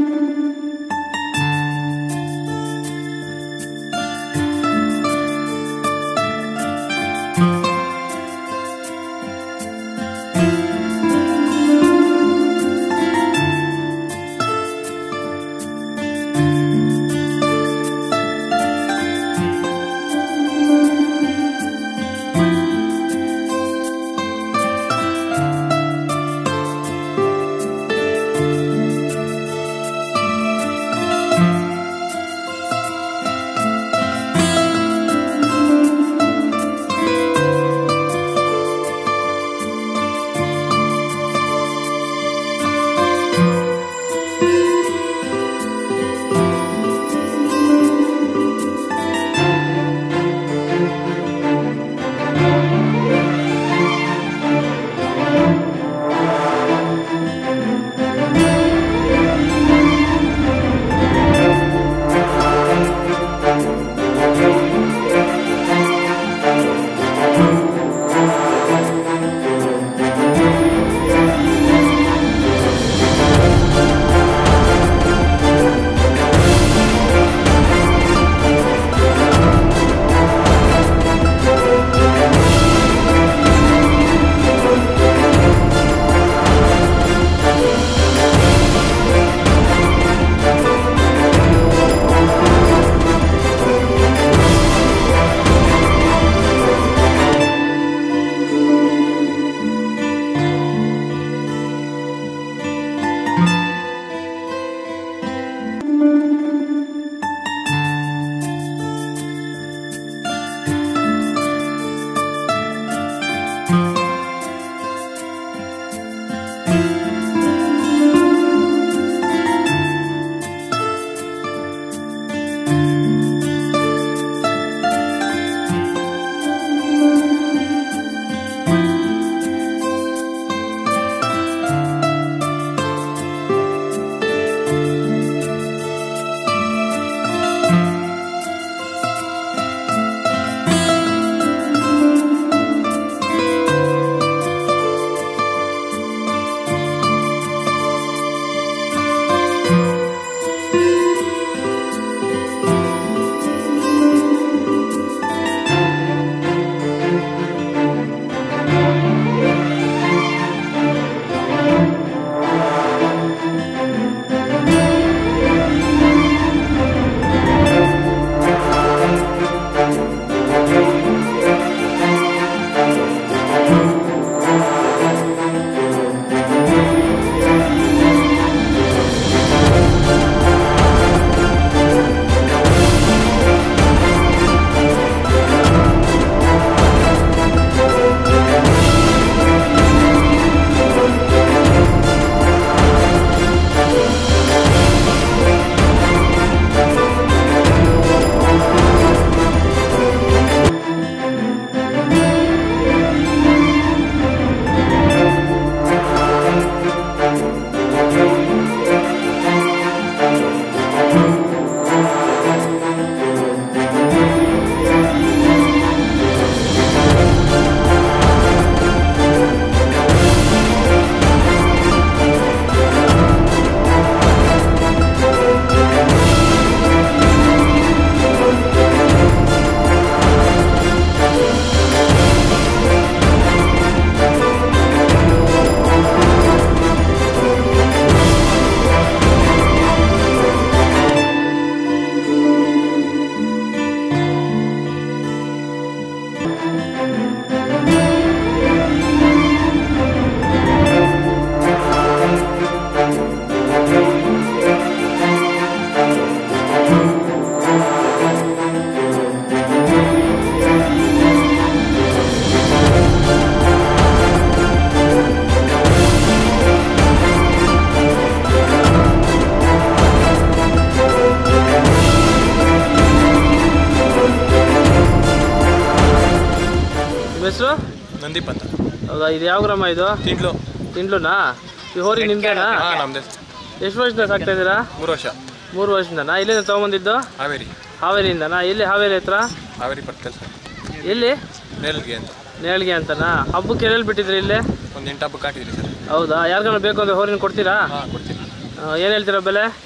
ಹೆಸರು ನಂದೀಪ್ ಅಂತ ಹೌದಾ ಇದು ಯಾವ ಗ್ರಾಮ ಇದು ತಿಂಡ್ಲು ತಿಂಡ್ಲುನಾ ಈ ಹೋರಿ ನಿಮ್ದೇನಾ ಹಾಂ ನಮ್ದೇ ಎಷ್ಟು ವರ್ಷದಿಂದ ಸಾಕ್ತಾ ಇದ್ದೀರಾ ಮೂರು ವರ್ಷ ಮೂರು ವರ್ಷದಿಂದನಾ ಇಲ್ಲಿಂದ ತೊಗೊಂಬಂದಿದ್ದು ಹಾವೇರಿ ಹಾವೇರಿಯಿಂದನಾ ಎಲ್ಲಿ ಹಾವೇರಿ ಹತ್ರ ಹಾವೇರಿ ಪರ್ಕಲ್ ಸರ್ ಎಲ್ಲಿ ನೇಲ್ಗೆ ಅಂತ ನೇಳ್ಗೆ ಅಂತನಾ ಹಬ್ಬಕ್ಕೆ ಎಲ್ಲೆಲ್ಲಿ ಬಿಟ್ಟಿದ್ರಿ ಇಲ್ಲೇ ಒಂದು ಎಂಟು ಹಬ್ಬಕ್ಕೆ ಹಾಕಿದ್ರಿ ಸರ್ ಹೌದಾ ಯಾರಿಗಾನ ಬೇಕು ಅಂದರೆ ಹೋರಿನ ಕೊಡ್ತೀರಾ ಹಾಂ ಕೊಡ್ತೀನಿ ಏನು ಹೇಳ್ತೀರಾ ಬೆಲೆ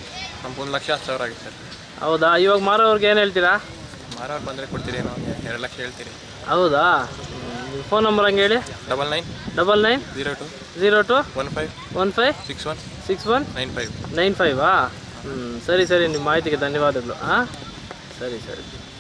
ನಮ್ಗೆ ಒಂದು ಲಕ್ಷ ಹತ್ತು ಸಾವಿರ ಆಗಿತ್ತು ಸರ್ ಹೌದಾ ಇವಾಗ ಮಾರೋರ್ಗೆ ಏನು ಹೇಳ್ತೀರಾ ಮಾರೋರು ಬಂದರೆ ಕೊಡ್ತೀರಿ ಏನೋ ಒಂದು ಎರಡು ಲಕ್ಷ ಹೇಳ್ತೀರಿ ಹೌದಾ ಫೋನ್ ನಂಬರ್ ಹಂಗೆ ಹೇಳಿ double nine double nine zero two zero two one five one five six one six one nine five nine ಫೈವಾ ಹ್ಞೂ ಸರಿ ಸರಿ ನಿಮ್ಮ ಮಾಹಿತಿಗೆ ಧನ್ಯವಾದಗಳು ಹಾಂ ಸರಿ ಸರಿ